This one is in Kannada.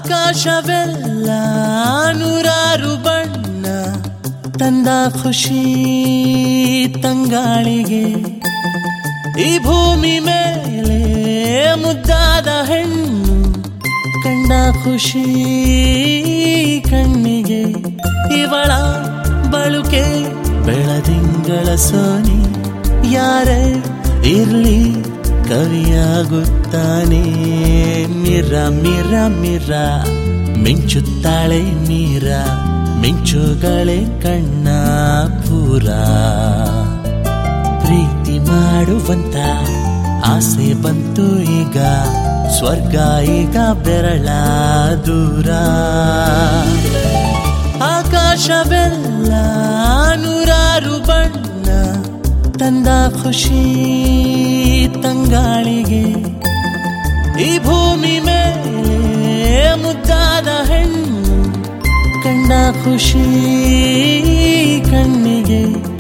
ಆಕಾಶವೆಲ್ಲ ನೂರಾರು ಬಣ್ಣ ತಂದ ಖುಷಿ ತಂಗಾಳಿಗೆ ಈ ಭೂಮಿ ಮೇಲೆ ಮುದ್ದಾದ ಹೆಣ್ಣು ಕಂಡ ಖುಷಿ ಕಣ್ಣಿಗೆ ಇವಳ ಬಳುಕೆ ಬೆಳದಿಂಗಳ ಸೋನಿ ಯಾರೇ ಇರ್ಲಿ ಕವಿಯಾಗುತ್ತಾನೆ ಮಿರ ಮಿರ ಮಿರ ಮಿಂಚುತ್ತಾಳೆ ಮೀರ ಮಿಂಚುಗಳೇ ಕಣ್ಣ ಪೂರ ಪ್ರೀತಿ ಮಾಡುವಂತ ಆಸೆ ಬಂತು ಈಗ ಸ್ವರ್ಗ ಈಗ ಬೆರಳ ದೂರ ಆಕಾಶವೆಲ್ಲ ನೂರಾರು ಬಣ್ಣ ತಂದ ಖುಷಿ ತಂಗಾಳಿಗೆ ಈ ಭೂಮಿ ಮೇಲೆ ಮುದ್ದಾದ ಹೆಣ್ಣು ಕಂಡ ಖುಷಿ ಕಣ್ಣಿಗೆ